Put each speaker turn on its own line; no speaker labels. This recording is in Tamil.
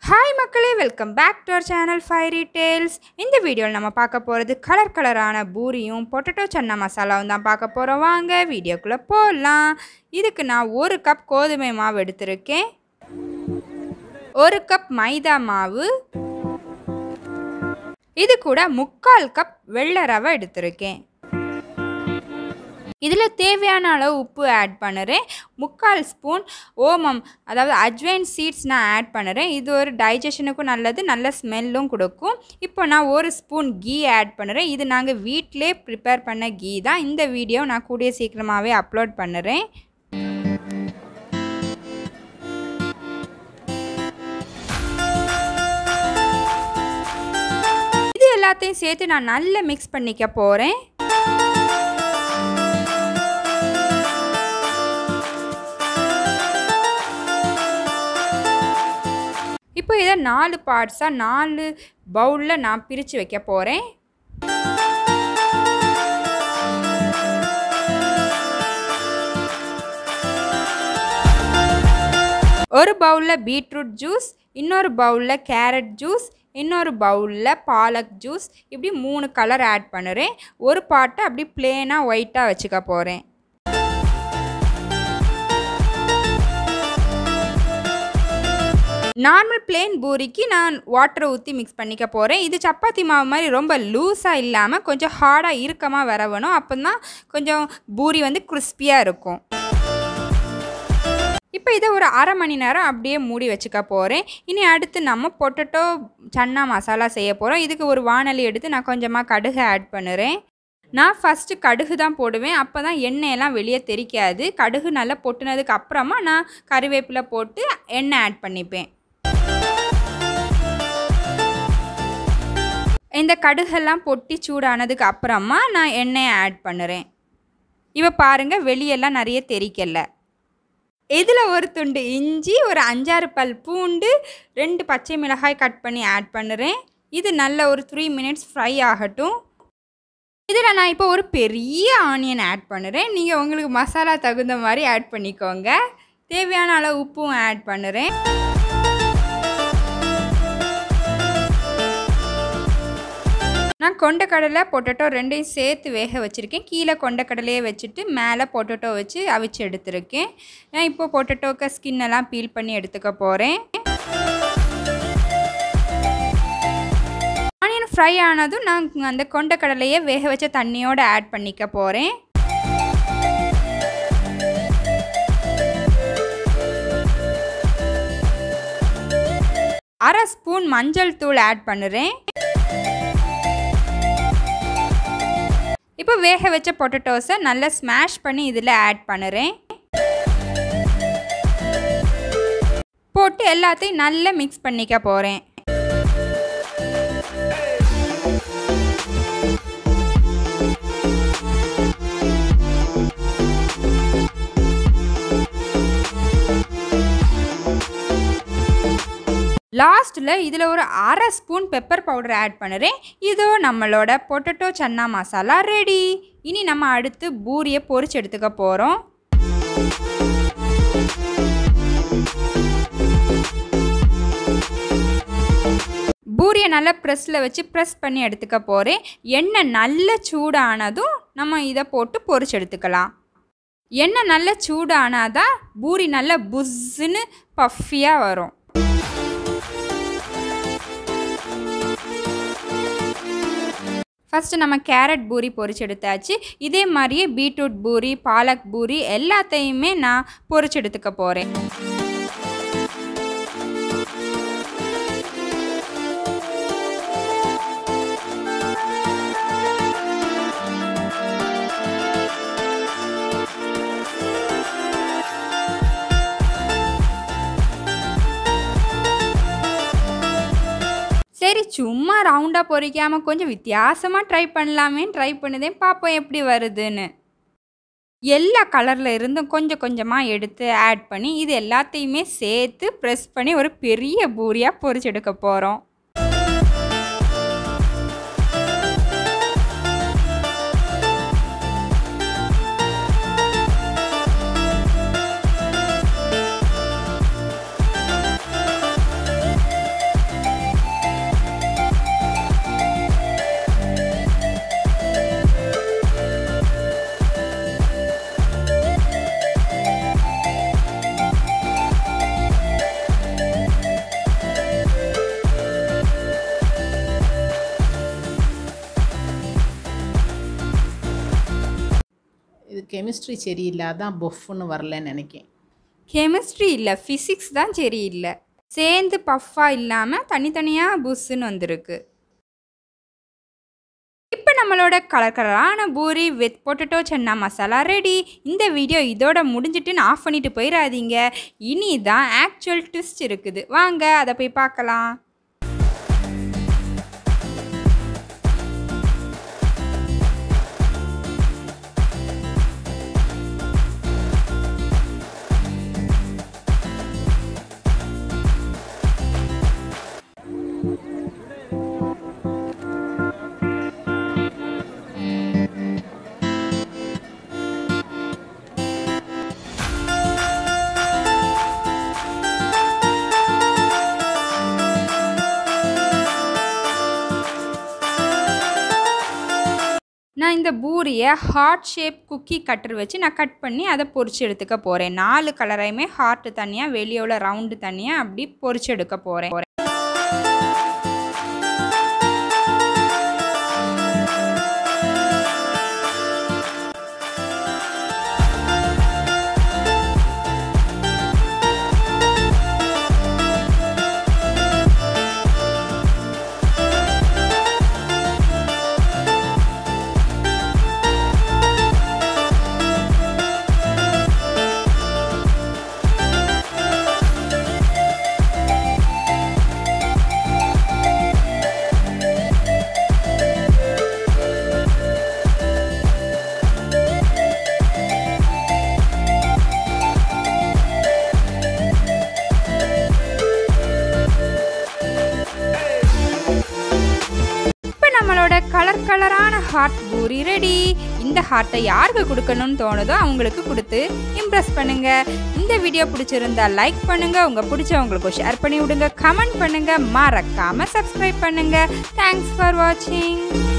ஹாய் மக்களே welcome back to our channel fairy tales இந்த வீடியோவில் நம்ம பார்க்க போகிறது கலர் கலரான பூரியும் பொட்டேட்டோ சன்னா மசாலாவும் தான் பார்க்க போகிறோம் வாங்க வீடியோக்குள்ளே போடலாம் இதுக்கு நான் ஒரு கப் கோதுமை மாவு எடுத்திருக்கேன் ஒரு கப் மைதா மாவு இது கூட முக்கால் கப் வெள்ளை ரவை எடுத்திருக்கேன் இதில் தேவையான அளவு உப்பு ஆட் பண்ணுறேன் முக்கால் ஸ்பூன் ஓமம் அதாவது அஜ்வைன் சீட்ஸ் நான் ஆட் பண்ணுறேன் இது ஒரு டைஜஷனுக்கும் நல்லது நல்ல ஸ்மெல்லும் கொடுக்கும் இப்போ நான் ஒரு ஸ்பூன் கீ ஆட் பண்ணுறேன் இது நாங்கள் வீட்டிலே ப்ரிப்பேர் பண்ண கீ தான் இந்த வீடியோ நான் கூடிய சீக்கிரமாகவே அப்லோட் பண்ணுறேன் இது எல்லாத்தையும் சேர்த்து நான் நல்லா மிக்ஸ் பண்ணிக்க போகிறேன் இப்போ இதை நாலு பார்ட்ஸாக நாலு பவுலில் நான் பிரித்து வைக்க போகிறேன் ஒரு பவுலில் பீட்ரூட் ஜூஸ் இன்னொரு பவுலில் கேரட் ஜூஸ் இன்னொரு பவுலில் பாலக் ஜூஸ் இப்படி மூணு கலர் ஆட் பண்ணுறேன் ஒரு பாட்டை அப்படி பிளேனாக ஒயிட்டாக வச்சுக்க போகிறேன் நார்மல் பிளேன் பூரிக்கு நான் வாட்டரை ஊற்றி மிக்ஸ் பண்ணிக்க போகிறேன் இது சப்பாத்தி மாவு மாதிரி ரொம்ப லூஸாக இல்லாமல் கொஞ்சம் ஹார்டாக இறுக்கமாக வரவணும் அப்போ தான் கொஞ்சம் பூரி வந்து கிறிஸ்பியாக இருக்கும் இப்போ இதை ஒரு அரை மணி நேரம் அப்படியே மூடி வச்சுக்க போகிறேன் இனி அடுத்து நம்ம பொட்டேட்டோ சன்னா மசாலா செய்ய போகிறோம் இதுக்கு ஒரு வானலி எடுத்து நான் கொஞ்சமாக கடுகு ஆட் பண்ணுறேன் நான் ஃபஸ்ட்டு கடுகு தான் போடுவேன் அப்போ தான் எண்ணெயெல்லாம் வெளியே தெரிக்காது கடுகு நல்லா பொட்டுனதுக்கு அப்புறமா நான் கறிவேப்பிலை போட்டு எண்ணெய் ஆட் பண்ணிப்பேன் இந்த கடுகெல்லாம் பொட்டி சூடானதுக்கு அப்புறமா நான் எண்ணெயை ஆட் பண்ணுறேன் இப்போ பாருங்கள் வெளியெல்லாம் நிறைய தெரிக்கல இதில் ஒரு துண்டு இஞ்சி ஒரு அஞ்சாறு பல் பூண்டு ரெண்டு பச்சை மிளகாய் கட் பண்ணி ஆட் பண்ணுறேன் இது நல்ல ஒரு த்ரீ மினிட்ஸ் ஃப்ரை ஆகட்டும் இதில் நான் இப்போ ஒரு பெரிய ஆனியன் ஆட் பண்ணுறேன் நீங்கள் உங்களுக்கு மசாலா தகுந்த மாதிரி ஆட் பண்ணிக்கோங்க தேவையான அளவு உப்பும் ஆட் பண்ணுறேன் நான் கொண்டக்கடலை பொட்டேட்டோ ரெண்டையும் சேர்த்து வேக வச்சுருக்கேன் கீழே கொண்டக்கடலையே வச்சுட்டு மேலே பொட்டேட்டோ வச்சு அவிச்சு எடுத்திருக்கேன் நான் இப்போ பொட்டேட்டோக்கு ஸ்கின்னெல்லாம் பீல் பண்ணி எடுத்துக்க போகிறேன் ஆனியன் ஃப்ரை ஆனதும் நான் அந்த கொண்டக்கடலையே வேக வச்ச தண்ணியோடு ஆட் பண்ணிக்க போகிறேன் அரை ஸ்பூன் மஞ்சள் தூள் ஆட் பண்ணுறேன் இப்போ வேக வச்ச பொட்டேட்டோஸை நல்லா ஸ்மாஷ் பண்ணி இதில் ஆட் பண்ணுறேன் போட்டு எல்லாத்தையும் நல்லா மிக்ஸ் பண்ணிக்க போகிறேன் லாஸ்ட்டில் இதில் ஒரு அரை ஸ்பூன் பெப்பர் பவுடர் ஆட் பண்ணுறேன் இதோ நம்மளோட பொட்டேட்டோ சன்னா மசாலா ரெடி இனி நம்ம அடுத்து பூரியை பொரிச்சு எடுத்துக்க போகிறோம் பூரியை நல்லா ப்ரெஸ்ஸில் வச்சு ப்ரெஸ் பண்ணி எடுத்துக்க போகிறேன் எண்ணெய் நல்ல சூடானதும் நம்ம இதை போட்டு பொரிச்சு எடுத்துக்கலாம் எண்ணெய் நல்ல சூடானாதான் பூரி நல்லா புஸ்ஸுன்னு பஃபியாக வரும் ஃபஸ்ட்டு நம்ம கேரட் பூரி பொரிச்சு எடுத்தாச்சு இதே மாதிரியே பீட்ரூட் பூரி பாலக் பூரி எல்லாத்தையுமே நான் பொரிச்சு எடுத்துக்க போகிறேன் சரி சும்மா ரவுண்டாக பொறிக்காமல் கொஞ்சம் வித்தியாசமாக ட்ரை பண்ணலாமே ட்ரை பண்ணுதேன் பார்ப்போம் எப்படி வருதுன்னு எல்லா கலரில் இருந்தும் கொஞ்சம் கொஞ்சமாக எடுத்து ஆட் பண்ணி இது எல்லாத்தையுமே சேர்த்து ப்ரெஸ் பண்ணி ஒரு பெரிய பூரியாக பொரிச்செடுக்க போகிறோம்
கெமிஸ்ட்ரி சரியில்லை அதான் பொஃப்னு வரலன்னு நினைக்கேன்
கெமிஸ்ட்ரி இல்லை ஃபிசிக்ஸ் தான் சரியில்லை சேர்ந்து பஃப்பாக இல்லாமல் தனித்தனியாக புஷ்ஷுன்னு வந்திருக்கு இப்போ நம்மளோட கலர் கலரான puri with potato chana masala ready இந்த வீடியோ இதோட முடிஞ்சிட்டுன்னு ஆஃப் பண்ணிட்டு போயிடாதீங்க இனி தான் ஆக்சுவல் ட்விஸ்ட் இருக்குது வாங்க அதை போய் பார்க்கலாம் நான் இந்த பூரியை ஹார்ட் ஷேப் குக்கி கட்டர் வச்சு நான் கட் பண்ணி அதை பொரிச்சு எடுத்துக்க போகிறேன் நாலு கலரையுமே ஹார்ட் தனியாக வெளியே உள்ள ரவுண்டு தனியாக அப்படி பொரிச்சு எடுக்க போகிறேன் இப்போ நம்மளோட கலர் கலரான ஹார்ட் பூரி ரெடி இந்த ஹார்ட்டை யாருக்கு கொடுக்கணும்னு தோணுதோ அவங்களுக்கு கொடுத்து இம்ப்ரெஸ் பண்ணுங்க இந்த வீடியோ பிடிச்சிருந்தா லைக் பண்ணுங்க உங்க பிடிச்சவங்களுக்கு ஷேர் பண்ணி விடுங்க கமெண்ட் பண்ணுங்க மறக்காம சப்ஸ்கிரைப் பண்ணுங்க தேங்க்ஸ் ஃபார் வாட்சிங்